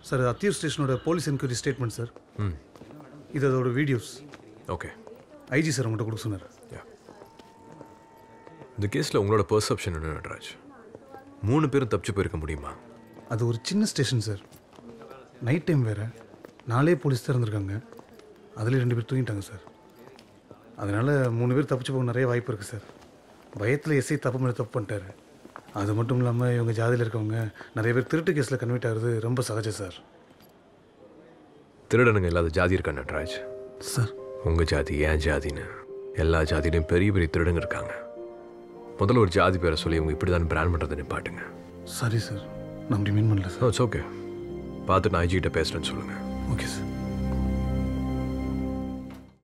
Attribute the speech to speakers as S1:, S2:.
S1: sir அது அத்தியூர் ஸ்டேஷனோட police enquiry statement sir
S2: ம்
S1: இது அதோட வீடியோஸ்
S2: ஓகே
S1: ஐஜி சார் உங்கள்கிட்ட கொடுக்க சொன்னார்
S2: யா இந்த கேஸில் உங்களோட பெர்செப்ஷன் என்ன நடராஜ் மூணு பேரும் தப்பிச்சு போயிருக்க முடியுமா
S1: அது ஒரு சின்ன ஸ்டேஷன் சார் நைட் டைம் வேறு நாலே போலீஸ் தான் இருந்திருக்காங்க அதில் ரெண்டு பேர் தூங்கிட்டாங்க சார் அதனால் மூணு பேர் தப்பிச்சு போக நிறைய வாய்ப்பு இருக்குது சார் பயத்தில் எஸ்ஐ தப்பு மேலே தப்பு பண்ணிட்டாரு அது மட்டும் இல்லாமல் இவங்க ஜாதியில் இருக்கவங்க நிறைய பேர் திருட்டு கேஸில் கன்வெர்ட் ஆகுறது ரொம்ப சகஜம் சார்
S2: திருடனுங்க இல்லாத ஜாதி இருக்கா நட்ராஜ்
S1: சார்
S2: உங்கள் ஜாதி ஏன் ஜாதின்னு எல்லா ஜாதியிலையும் பெரிய பெரிய திருடங்க இருக்காங்க முதல்ல ஒரு ஜாதி பேரை சொல்லி இவங்க இப்படி தான் பிராண்ட் பண்ணுறதை நிப்பாட்டுங்க
S1: சாரி சார் நான் அப்படி மீன் பண்ணல சார்
S2: இட்ஸ் ஓகே பார்த்து நான் ஐஜிகிட்ட பேசுகிறேன்னு சொல்லுங்கள்
S1: ஓகே சார்